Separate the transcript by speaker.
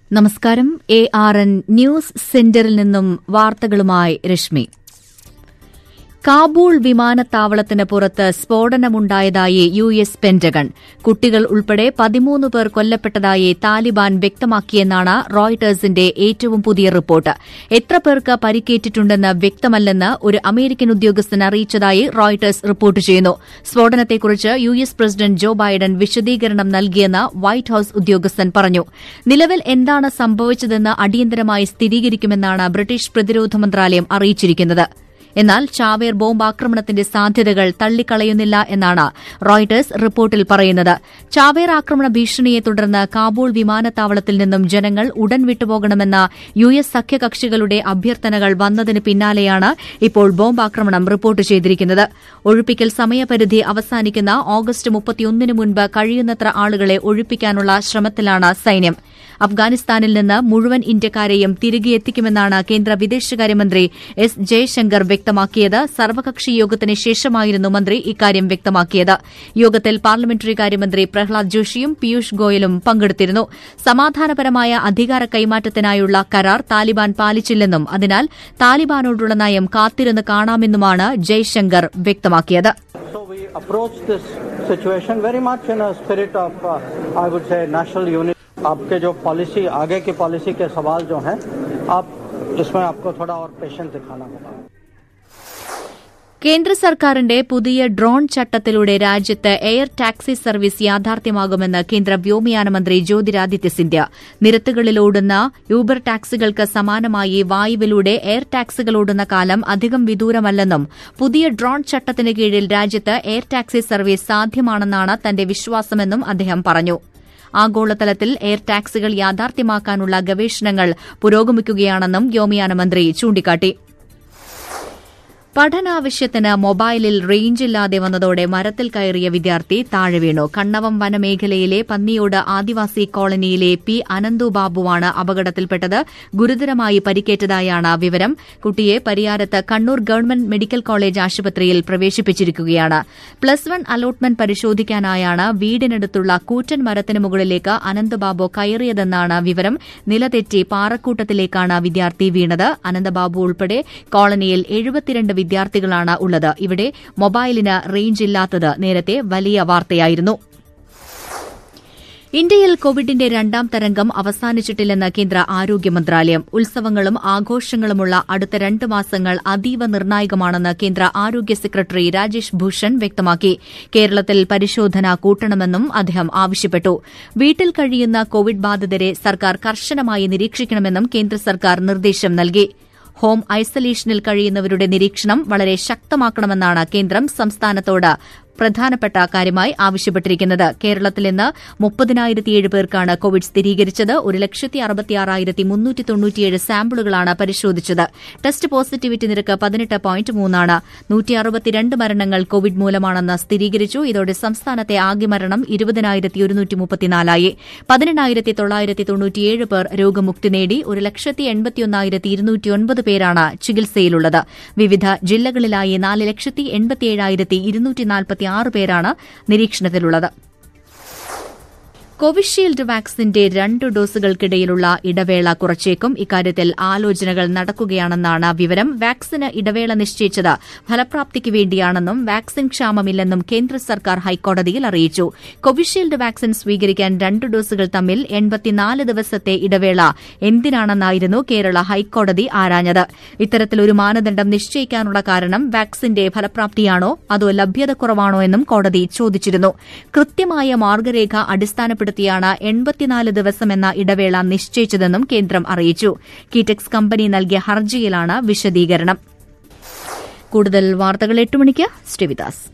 Speaker 1: നമസ്കാരം A R N news സെന്ററിൽ നിന്നും വാർത്തകളുമായി രശ്മി കാബൂൾ വിമാനത്താവളത്തിന് പുറത്ത് സ്ഫോടനമുണ്ടായതായി യു എസ് പെന്റഗൺ കുട്ടികൾ ഉൾപ്പെടെ പതിമൂന്ന് പേർ കൊല്ലപ്പെട്ടതായി താലിബാൻ വ്യക്തമാക്കിയെന്നാണ് റോയിട്ടേഴ്സിന്റെ ഏറ്റവും പുതിയ റിപ്പോർട്ട് എത്ര പേർക്ക് പരിക്കേറ്റിട്ടുണ്ടെന്ന് വ്യക്തമല്ലെന്ന് ഒരു അമേരിക്കൻ ഉദ്യോഗസ്ഥൻ അറിയിച്ചതായി റോയിട്ടേഴ്സ് റിപ്പോർട്ട് ചെയ്യുന്നു സ്ഫോടനത്തെക്കുറിച്ച് U S president Joe Biden വിശദീകരണം നൽകിയെന്ന് വൈറ്റ് ഹൌസ് ഉദ്യോഗസ്ഥൻ പറഞ്ഞു നിലവിൽ എന്താണ് സംഭവിച്ചതെന്ന് അടിയന്തരമായി സ്ഥിരീകരിക്കുമെന്നാണ് ബ്രിട്ടീഷ് പ്രതിരോധ മന്ത്രാലയം അറിയിച്ചിരിക്കുന്നത് എന്നാൽ ചാവേർ ബോംബാക്രമണത്തിന്റെ സാധ്യതകൾ തള്ളിക്കളയുന്നില്ല എന്നാണ് റോയിട്ടേഴ്സ് റിപ്പോർട്ടിൽ പറയുന്നത് ചാവേർ ആക്രമണ ഭീഷണിയെ തുടർന്ന് കാബൂൾ വിമാനത്താവളത്തിൽ നിന്നും ജനങ്ങൾ ഉടൻ വിട്ടുപോകണമെന്ന യു എസ് സഖ്യകക്ഷികളുടെ അഭ്യർത്ഥനകൾ വന്നതിന് പിന്നാലെയാണ് ഇപ്പോൾ ബോംബാക്രമണം റിപ്പോർട്ട് ചെയ്തിരിക്കുന്നത് ഒഴിപ്പിക്കൽ സമയപരിധി അവസാനിക്കുന്ന ഓഗസ്റ്റ് മുപ്പത്തിയൊന്നിന് മുൻപ് കഴിയുന്നത്ര ആളുകളെ ഒഴിപ്പിക്കാനുള്ള ശ്രമത്തിലാണ് സൈന്യം അഫ്ഗാനിസ്ഥാനിൽ നിന്ന് മുഴുവൻ ഇന്ത്യക്കാരെയും തിരികെ എത്തിക്കുമെന്നാണ് കേന്ദ്ര വിദേശകാര്യമന്ത്രി എസ് ജയശങ്കർ വ്യക്തമാക്കിയത് സർവകക്ഷി യോഗത്തിന് ശേഷമായിരുന്നു മന്ത്രി ഇക്കാര്യം വ്യക്തമാക്കിയത് യോഗത്തിൽ പാർലമെന്ററി കാര്യമന്ത്രി പ്രഹ്ലാദ് ജോഷിയും പീയൂഷ് ഗോയലും പങ്കെടുത്തിരുന്നു സമാധാനപരമായ അധികാര കൈമാറ്റത്തിനായുള്ള കരാർ താലിബാൻ പാലിച്ചില്ലെന്നും അതിനാൽ താലിബാനോടുള്ള നയം കാത്തിരുന്ന് കാണാമെന്നുമാണ് ജയ്ശങ്കർ വ്യക്തമാക്കിയത്
Speaker 2: So we approach this situation very much in a spirit of, uh, I would say, national unity. आपके जो पॉलिसी आगे की पॉलिसी के सवाल जो हैं आप इसमें आपको थोड़ा और पेशेंस दिखाना होगा
Speaker 1: കേന്ദ്ര സർക്കാരിന്റെ പുതിയ ഡ്രോൺ ചട്ടത്തിലൂടെ രാജ്യത്ത് എയർ ടാക്സി സർവീസ് യാഥാർത്ഥ്യമാകുമെന്ന് കേന്ദ്ര വ്യോമയാന മന്ത്രി ജ്യോതിരാദിത്യ സിന്ധ്യ നിരത്തുകളിലോടുന്ന യൂബർ ടാക്സികൾക്ക് സമാനമായി വായുവിലൂടെ എയർ ടാക്സികൾ ഓടുന്ന കാലം അധികം വിദൂരമല്ലെന്നും പുതിയ ഡ്രോൺ ചട്ടത്തിന് കീഴിൽ രാജ്യത്ത് എയർ ടാക്സി സർവീസ് സാധ്യമാണെന്നാണ് തന്റെ വിശ്വാസമെന്നും അദ്ദേഹം പറഞ്ഞു ആഗോളതലത്തിൽ എയർ ടാക്സികൾ യാഥാർത്ഥ്യമാക്കാനുള്ള ഗവേഷണങ്ങൾ പുരോഗമിക്കുകയാണെന്നും വ്യോമയാന മന്ത്രി ചൂണ്ടിക്കാട്ടി പഠനാവശ്യത്തിന് മൊബൈലിൽ റേഞ്ചില്ലാതെ വന്നതോടെ മരത്തിൽ കയറിയ വിദ്യാർത്ഥി താഴെ വീണു കണ്ണവം വനമേഖലയിലെ പന്നിയോട് ആദിവാസി കോളനിയിലെ പി അനന്തു ബാബുവാണ് അപകടത്തിൽപ്പെട്ടത് ഗുരുതരമായി പരിക്കേറ്റതായാണ് വിവരം കുട്ടിയെ പരിയാരത്ത് കണ്ണൂർ ഗവൺമെന്റ് മെഡിക്കൽ കോളേജ് ആശുപത്രിയിൽ പ്രവേശിപ്പിച്ചിരിക്കുകയാണ് പ്ലസ് വൺ അലോട്ട്മെന്റ് പരിശോധിക്കാനായാണ് വീടിനടുത്തുള്ള കൂറ്റൻ മരത്തിന് മുകളിലേക്ക് അനന്തബാബു കയറിയതെന്നാണ് വിവരം നിലതെറ്റി പാറക്കൂട്ടത്തിലേക്കാണ് വിദ്യാർത്ഥി വീണത് അനന്തബാബു ഉൾപ്പെടെ കോളനിയിൽ എഴുപത്തിരണ്ട് വിദ്യാർത്ഥികളാണ് ഉള്ളത് ഇവിടെ മൊബൈലിന് റേഞ്ച് ഇല്ലാത്തത് നേരത്തെ വലിയ വാർത്തയായിരുന്നു ഇന്ത്യയിൽ കോവിഡിന്റെ രണ്ടാം തരംഗം അവസാനിച്ചിട്ടില്ലെന്ന് കേന്ദ്ര ആരോഗ്യ മന്ത്രാലയം ഉത്സവങ്ങളും ആഘോഷങ്ങളുമുള്ള അടുത്ത രണ്ട് മാസങ്ങൾ അതീവ നിർണായകമാണെന്ന് കേന്ദ്ര ആരോഗ്യ സെക്രട്ടറി രാജേഷ് ഭൂഷൺ വ്യക്തമാക്കി കേരളത്തിൽ പരിശോധന കൂട്ടണമെന്നും അദ്ദേഹം ആവശ്യപ്പെട്ടു വീട്ടിൽ കഴിയുന്ന കോവിഡ് ബാധിതരെ സർക്കാർ കർശനമായി നിരീക്ഷിക്കണമെന്നും കേന്ദ്ര സർക്കാർ നിർദ്ദേശം നൽകി ഹോം ഐസൊലേഷനിൽ കഴിയുന്നവരുടെ നിരീക്ഷണം വളരെ ശക്തമാക്കണമെന്നാണ് കേന്ദ്രം സംസ്ഥാനത്തോട് പ്രധാനപ്പെട്ട കാര്യമായി ആവശ്യപ്പെട്ടിരിക്കുന്നത് കേരളത്തിൽ ഇന്ന് മുപ്പതിനായിരത്തിയേഴ് പേർക്കാണ് കോവിഡ് സ്ഥിരീകരിച്ചത് ഒരു ലക്ഷത്തി അറുപത്തിയാറായിരത്തി മുന്നൂറ്റി തൊണ്ണൂറ്റിയേഴ് സാമ്പിളുകളാണ് പരിശോധിച്ചത് ടെസ്റ്റ് പോസിറ്റിവിറ്റി നിരക്ക് പതിനെട്ട് പോയിന്റ് മൂന്നാണ് നൂറ്റി അറുപത്തിരണ്ട് മരണങ്ങൾ കോവിഡ് മൂലമാണെന്ന് സ്ഥിരീകരിച്ചു ഇതോടെ സംസ്ഥാനത്തെ ആകെ മരണം ഇരുപതിനായിരത്തി ഒരുന്നൂറ്റി മുപ്പത്തിനാലായി പതിനെണ്ണായിരത്തി തൊള്ളായിരത്തി തൊണ്ണൂറ്റിയേഴ് പേർ രോഗമുക്തി നേടി ഒരു ലക്ഷത്തി എൺപത്തിയൊന്നായിരത്തി ഇരുന്നൂറ്റിയൊൻപത് പേരാണ് ചികിത്സയിലുള്ളത് വിവിധ ജില്ലകളിലായി നാല് ലക്ഷത്തി എൺപത്തിയേഴായിരത്തി ഇരുന്നൂറ്റി നാൽപ്പത്തി ആറ് പേരാണ് നിരീക്ഷണത്തിലുള്ളത് കോവിഷീൽഡ് വാക്സിന്റെ രണ്ട് ഡോസുകൾക്കിടയിലുള്ള ഇടവേള കുറച്ചേക്കും ഇക്കാര്യത്തിൽ ആലോചനകൾ നടക്കുകയാണെന്നാണ് വിവരം വാക്സിന് ഇടവേള നിശ്ചയിച്ചത് ഫലപ്രാപ്തിക്ക് വേണ്ടിയാണെന്നും വാക്സിൻ ക്ഷാമമില്ലെന്നും കേന്ദ്ര സർക്കാർ ഹൈക്കോടതിയിൽ അറിയിച്ചു കോവിഷീൽഡ് വാക്സിൻ സ്വീകരിക്കാൻ രണ്ട് ഡോസുകൾ തമ്മിൽ എൺപത്തിനാല് ദിവസത്തെ ഇടവേള എന്തിനാണെന്നായിരുന്നു കേരള ഹൈക്കോടതി ആരാഞ്ഞത് ഇത്തരത്തിലൊരു മാനദണ്ഡം നിശ്ചയിക്കാനുള്ള കാരണം വാക്സിന്റെ ഫലപ്രാപ്തിയാണോ അതോ ലഭ്യതക്കുറവാണോ എന്നും കോടതി ചോദിച്ചിരുന്നു കൃത്യമായ മാർഗരേഖ അടിസ്ഥാനപ്പെടുത്തി ഉൾപ്പെടുത്തിയാണ് എൺപത്തിനാല് ദിവസമെന്ന ഇടവേള നിശ്ചയിച്ചതെന്നും കേന്ദ്രം അറിയിച്ചു കീറ്റക്സ് കമ്പനി നൽകിയ ഹർജിയിലാണ് വിശദീകരണം കൂടുതൽ വാർത്തകൾ എട്ട് മണിക്ക് ശ്രീവിദാസ്